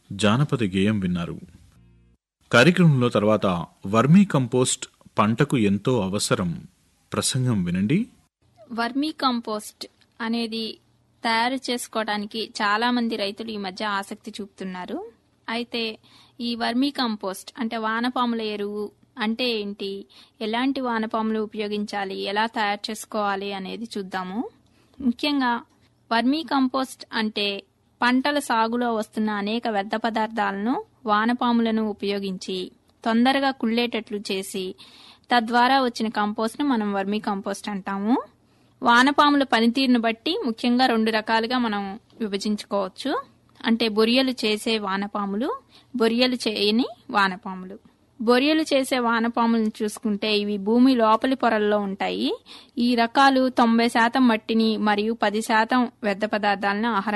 జానపద గేయం విన్నారు కార్యక్రమంలో తర్వాత వర్మీ కంపోస్ట్ పంటకు ఎంతో అవసరం ప్రసంగం వినండి వర్మీ కంపోస్ట్ అనేది తయారు చేసుకోవడానికి చాలా మంది రైతులు ఈ మధ్య ఆసక్తి చూపుతున్నారు అయితే ఈ వర్మీ కంపోస్ట్ అంటే వానపాముల ఎరువు అంటే ఏంటి ఎలాంటి వానపాములు ఉపయోగించాలి ఎలా తయారు చేసుకోవాలి అనేది చూద్దాము ముఖ్యంగా వర్మీ కంపోస్ట్ అంటే పంటల సాగులో వస్తున్న అనేక వ్యర్థ పదార్థాలను వానపాములను ఉపయోగించి తొందరగా కుళ్ళేటట్లు చేసి తద్వారా వచ్చిన కంపోస్ట్ను మనం వర్మీ కంపోస్ట్ అంటాము వానపాముల పనితీరును బట్టి ముఖ్యంగా రెండు రకాలుగా మనం విభజించుకోవచ్చు అంటే బొరియలు చేసే వానపాములు బొరియలు చేయని వానపాములు బొరియలు చేసే వానపాములను చూసుకుంటే ఇవి భూమి లోపలి పొరల్లో ఉంటాయి ఈ రకాలు తొంభై శాతం మట్టిని మరియు పది శాతం వ్యర్థ పదార్థాలను ఆహారం